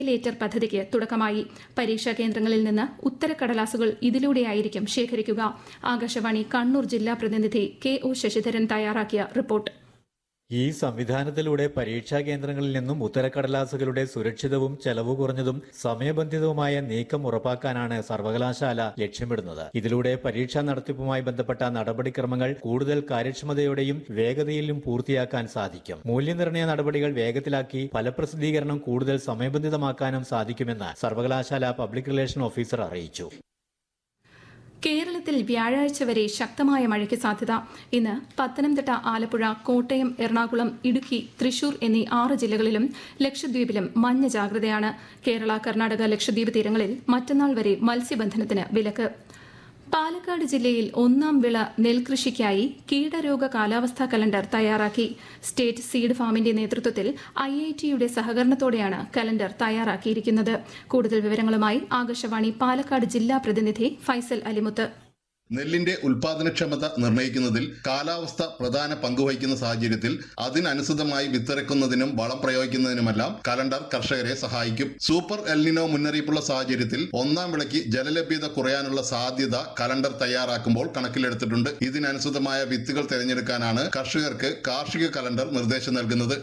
later പദ്ധതിക്ക് തുടക്കമായി പരീക്ഷാ കേന്ദ്രങ്ങളിൽ നിന്ന് ഉത്തരക്കടലാസുകൾ ഇതിലൂടെയായിരിക്കും ശേഖരിക്കുക ആകാശവാണി കണ്ണൂർ ജില്ലാ പ്രതിനിധി കെ ഒ ശശിധരൻ തയ്യാറാക്കിയ റിപ്പോർട്ട് ഈ സംവിധാനത്തിലൂടെ പരീക്ഷാ കേന്ദ്രങ്ങളിൽ നിന്നും ഉത്തരക്കടലാസുകളുടെ സുരക്ഷിതവും ചെലവ് കുറഞ്ഞതും സമയബന്ധിതവുമായ നീക്കം ഉറപ്പാക്കാനാണ് സർവകലാശാല ലക്ഷ്യമിടുന്നത് ഇതിലൂടെ പരീക്ഷാ നടത്തിപ്പുമായി ബന്ധപ്പെട്ട നടപടിക്രമങ്ങൾ കൂടുതൽ കാര്യക്ഷമതയോടെയും വേഗതയിലും പൂർത്തിയാക്കാൻ സാധിക്കും മൂല്യനിർണ്ണയ നടപടികൾ വേഗത്തിലാക്കി ഫലപ്രസിദ്ധീകരണം കൂടുതൽ സമയബന്ധിതമാക്കാനും സാധിക്കുമെന്ന് സർവകലാശാല പബ്ലിക് റിലേഷൻ ഓഫീസർ അറിയിച്ചു കേരളത്തിൽ വ്യാഴാഴ്ച വരെ ശക്തമായ മഴയ്ക്ക് സാധ്യത ഇന്ന് പത്തനംതിട്ട ആലപ്പുഴ കോട്ടയം എറണാകുളം ഇടുക്കി തൃശൂർ എന്നീ ആറ് ജില്ലകളിലും ലക്ഷദ്വീപിലും മഞ്ഞ ജാഗ്രതയാണ് കേരള കർണാടക ലക്ഷദ്വീപ് തീരങ്ങളിൽ മറ്റന്നാൾ വരെ മത്സ്യബന്ധനത്തിന് വിലക്ക് പാലക്കാട് ജില്ലയിൽ ഒന്നാം വിള നെൽകൃഷിക്കായി കീടരോഗ കാലാവസ്ഥാ കലണ്ടർ തയ്യാറാക്കി സ്റ്റേറ്റ് സീഡ് ഫാമിന്റെ നേതൃത്വത്തിൽ ഐ ഐ ടിയുടെ സഹകരണത്തോടെയാണ് കലണ്ടർ തയ്യാറാക്കിയിരിക്കുന്നത് കൂടുതൽ വിവരങ്ങളുമായി ആകാശവാണി പാലക്കാട് ജില്ലാ പ്രതിനിധി ഫൈസൽ അലിമുത്ത് നെല്ലിന്റെ ഉൽപാദനക്ഷമത നിർണ്ണയിക്കുന്നതിൽ കാലാവസ്ഥ പ്രധാന പങ്കുവഹിക്കുന്ന സാഹചര്യത്തിൽ അതിനനുസൃതമായി വിത്തിറക്കുന്നതിനും വളം പ്രയോഗിക്കുന്നതിനുമെല്ലാം കലണ്ടർ കർഷകരെ സഹായിക്കും സൂപ്പർ എൽനിനോ മുന്നറിയിപ്പുള്ള സാഹചര്യത്തിൽ ഒന്നാം വിളയ്ക്ക് ജലലഭ്യത കുറയാനുള്ള സാധ്യത കലണ്ടർ തയ്യാറാക്കുമ്പോൾ കണക്കിലെടുത്തിട്ടുണ്ട് ഇതിനനുസൃതമായ വിത്തുകൾ തിരഞ്ഞെടുക്കാനാണ് കർഷകർക്ക് കാർഷിക കലണ്ടർ നിർദ്ദേശം നൽകുന്നത്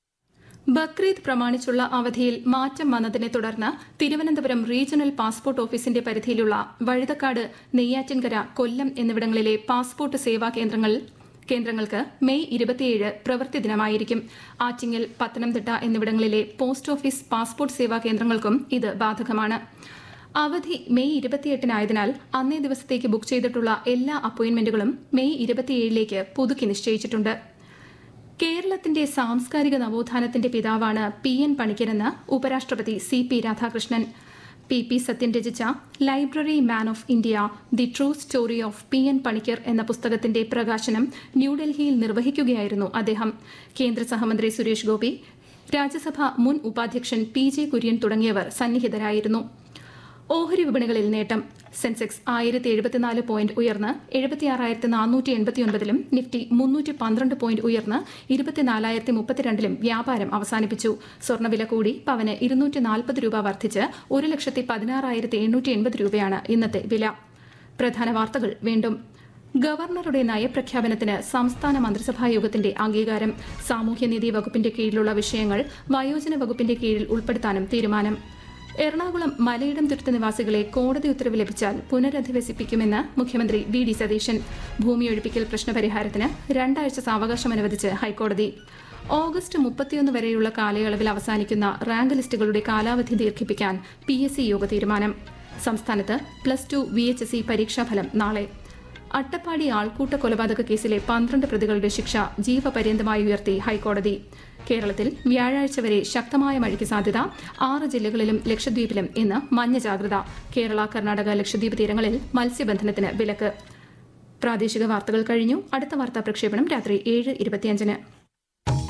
ബക്രീദ് പ്രമാണിച്ചുള്ള അവധിയിൽ മാറ്റം വന്നതിനെ തുടർന്ന് തിരുവനന്തപുരം റീജിയണൽ പാസ്പോർട്ട് ഓഫീസിന്റെ പരിധിയിലുള്ള വഴുതക്കാട് നെയ്യാറ്റിൻകര കൊല്ലം എന്നിവിടങ്ങളിലെ പാസ്പോർട്ട് സേവാ കേന്ദ്രങ്ങൾ കേന്ദ്രങ്ങൾക്ക് മെയ് ഇരുപത്തിയേഴ് പ്രവൃത്തി ദിനമായിരിക്കും ആറ്റിങ്ങൽ പത്തനംതിട്ട എന്നിവിടങ്ങളിലെ പോസ്റ്റ് ഓഫീസ് പാസ്പോർട്ട് സേവാ കേന്ദ്രങ്ങൾക്കും ഇത് ബാധകമാണ് അവധി മെയ് ഇരുപത്തിയെട്ടിനായതിനാൽ അന്നേ ദിവസത്തേക്ക് ബുക്ക് ചെയ്തിട്ടുള്ള എല്ലാ അപ്പോയിന്റ്മെന്റുകളും മെയ് ഇരുപത്തിയേഴിലേക്ക് പുതുക്കി നിശ്ചയിച്ചിട്ടുണ്ട് കേരളത്തിന്റെ സാംസ്കാരിക നവോത്ഥാനത്തിന്റെ പിതാവാണ് പി എൻ പണിക്കരെന്ന് ഉപരാഷ്ട്രപതി C P Radhakrishnan P P Sathyan രചിച്ച library man of India the true story of P N Panicker എന്ന പുസ്തകത്തിന്റെ പ്രകാശനം ന്യൂഡൽഹിയിൽ നിർവഹിക്കുകയായിരുന്നു അദ്ദേഹം കേന്ദ്ര സഹമന്ത്രി സുരേഷ് ഗോപി രാജ്യസഭ മുൻ ഉപാധ്യക്ഷൻ പി ജെ കുര്യൻ തുടങ്ങിയവർ സന്നിഹിതരായിരുന്നു ഓഹരി വിപണികളിൽ നേട്ടം സെൻസെക്സ് ആയിരത്തി എഴുപത്തിനാല് പോയിന്റ് ഉയർന്ന് എഴുപത്തിയാറായിരത്തി നാനൂറ്റി എൺപത്തിയൊൻപതിലും നിഫ്റ്റി മുന്നൂറ്റി പന്ത്രണ്ട് പോയിന്റ് ഉയർന്ന് ഇരുപത്തിനാലായിരത്തി മുപ്പത്തിരണ്ടിലും വ്യാപാരം അവസാനിപ്പിച്ചു സ്വർണ്ണവില കൂടി പവന് ഇരുന്നൂറ്റി നാൽപ്പത് രൂപ വർദ്ധിച്ച് ഒരു ലക്ഷത്തി പതിനാറായിരത്തി എണ്ണൂറ്റി എൺപത് രൂപയാണ് ഇന്നത്തെ വില പ്രധാന വാർത്തകൾ വീണ്ടും ഗവർണറുടെ നയപ്രഖ്യാപനത്തിന് സംസ്ഥാന മന്ത്രിസഭാ യോഗത്തിന്റെ അംഗീകാരം സാമൂഹ്യനീതി വകുപ്പിന്റെ കീഴിലുള്ള വിഷയങ്ങൾ വയോജന വകുപ്പിന്റെ കീഴിൽ ഉൾപ്പെടുത്താനും തീരുമാനം എറണാകുളം മലയിടം തുരുത്ത് നിവാസികളെ കോടതി ഉത്തരവ് ലഭിച്ചാൽ പുനരധിവസിപ്പിക്കുമെന്ന് മുഖ്യമന്ത്രി വി ഡി സതീശൻ ഭൂമിയൊഴിപ്പിക്കൽ പ്രശ്നപരിഹാരത്തിന് രണ്ടാഴ്ച സാവകാശം അനുവദിച്ച് ഹൈക്കോടതി ഓഗസ്റ്റ് മുപ്പത്തിയൊന്ന് വരെയുള്ള കാലയളവിൽ അവസാനിക്കുന്ന റാങ്ക് ലിസ്റ്റുകളുടെ കാലാവധി ദീർഘിപ്പിക്കാൻ പി എസ് സി യോഗ തീരുമാനം സംസ്ഥാനത്ത് plus two V H S E പരീക്ഷാഫലം നാളെ അട്ടപ്പാടി ആൾക്കൂട്ട കൊലപാതക കേസിലെ പന്ത്രണ്ട് പ്രതികളുടെ ശിക്ഷ ജീവപര്യന്തമായി ഉയർത്തി ഹൈക്കോടതി കേരളത്തിൽ വ്യാഴാഴ്ച വരെ ശക്തമായ മഴയ്ക്ക് സാധ്യത ആറ് ജില്ലകളിലും ലക്ഷദ്വീപിലും ഇന്ന് മഞ്ഞ ജാഗ്രത കേരള കർണാടക ലക്ഷദ്വീപ് തീരങ്ങളിൽ മത്സ്യബന്ധനത്തിന് വിലക്ക് പ്രാദേശിക വാർത്തകൾ കഴിഞ്ഞു അടുത്ത വാർത്താ പ്രക്ഷേപണം രാത്രി ഏഴ് ഇരുപത്തിയഞ്ചിന്